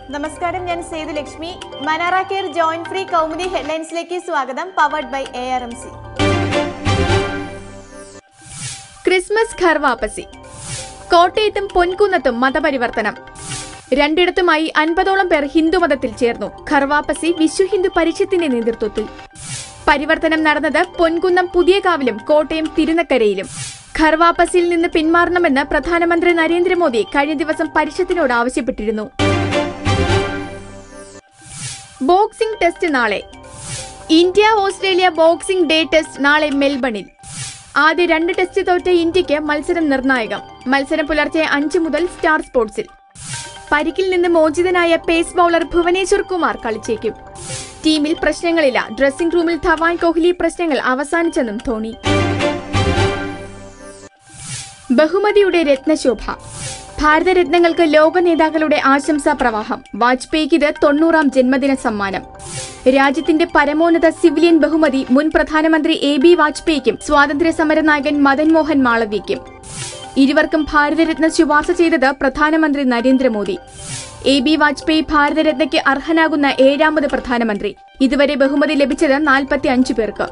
നമസ്കാരം ഞാൻ Sethu Lakshmi Manara care joint free Kaumudi ഹെഡ്ലൈൻസിലേക്ക് സ്വാഗതം powered by A R M C Christmas Ghar Wapsi കോട്ടയത്തും പൊൻകുന്നത്തും മതപരിവർത്തനം രണ്ടിടത്തുമായി അൻപതോളം പേർ ഹിന്ദുമതത്തിൽ ചേർന്നു ഖർവാപ്പസി വിശ്വ ഹിന്ദു പരിഷത്തിന്റെ നേതൃത്വത്തിൽ പരിവർത്തനം നടന്നത് പൊൻകുന്നം പുതിയകാവിലും കോട്ടയം തിരുനക്കരയിലും ഖർവാപ്പസിയിൽ നിന്ന് പിന്മാറണമെന്ന് പ്രധാനമന്ത്രി നരേന്ദ്രമോദി കഴിഞ്ഞ ദിവസം പരിഷത്തിനോട് ആവശ്യപ്പെട്ടിരുന്നു ബോക്സിംഗ് ടെസ്റ്റ് നാളെ India Australia boxing day test നാളെ മെൽബണിൽ ആദ്യ രണ്ട് ടെസ്റ്റ് തോറ്റ ഇന്ത്യക്ക് മത്സരം നിർണായകം മത്സരം പുലർച്ചെ അഞ്ച് മുതൽ സ്റ്റാർ സ്പോർട്സിൽ പരിക്കിൽ നിന്ന് മോചിതനായ പേസ് ബൌളർ ഭുവനേശ്വർ കുമാർ കളിച്ചേക്കും ടീമിൽ പ്രശ്നങ്ങളില്ല ഡ്രസ്സിംഗ് റൂമിൽ ധവാൻ കോഹ്ലി പ്രശ്നങ്ങൾ അവസാനിച്ചെന്നും ധോണി ബഹുമതിയുടെ രത്നശോഭ ഭാരതരത്നങ്ങൾക്ക് ലോക നേതാക്കളുടെ ആശംസാ പ്രവാഹം വാജ്പേയിക്ക് ഇത് തൊണ്ണൂറാം ജന്മദിന സമ്മാനം രാജ്യത്തിന്റെ പരമോന്നത സിവിലിയൻ ബഹുമതി മുൻ പ്രധാനമന്ത്രി എ ബി വാജ്പേയിക്കും സ്വാതന്ത്ര്യ സമര നായകൻ മദൻ മോഹൻ മാളവ്യയ്ക്കും ഇരുവർക്കും ഭാരതരത്ന ശുപാർശ ചെയ്തത് പ്രധാനമന്ത്രി നരേന്ദ്രമോദി എ ബി വാജ്പേയി ഭാരതരത്നയ്ക്ക് അർഹനാകുന്ന ഏഴാമത് പ്രധാനമന്ത്രി ഇതുവരെ ബഹുമതി ലഭിച്ചത് നാൽപ്പത്തി അഞ്ചു പേർക്ക്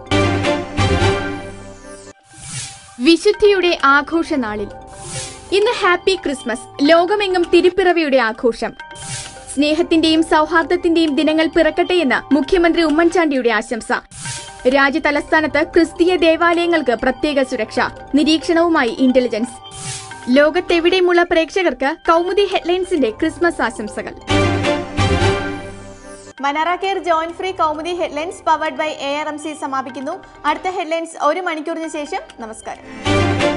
വിശുദ്ധിയുടെ ആഘോഷനാളിൽ ഇന്ന് ഹാപ്പി ക്രിസ്മസ് ലോകമെങ്ങും തിരുപ്പിറവിയുടെ ആഘോഷം സ്നേഹത്തിന്റെയും സൗഹാർദ്ദത്തിന്റെയും ദിനങ്ങൾ പിറക്കട്ടെയെന്ന് മുഖ്യമന്ത്രി ഉമ്മൻചാണ്ടിയുടെ ആശംസ രാജ്യ തലസ്ഥാനത്ത് ക്രിസ്തീയ ദേവാലയങ്ങൾക്ക് പ്രത്യേക സുരക്ഷ നിരീക്ഷണവുമായി ഇന്റലിജൻസ് ലോകത്തെവിടെയുമുള്ള പ്രേക്ഷകർക്ക് കൗമുദി ഹെഡ്ലൈൻസിന്റെ ക്രിസ്മസ് ആശംസകൾ Manara care joint free Kaumudi headlines powered by A R M C സമാപിക്കുന്നു അടുത്ത ഹെഡ്ലൈൻസ് ഒരു മണിക്കൂറിന് ശേഷം നമസ്കാരം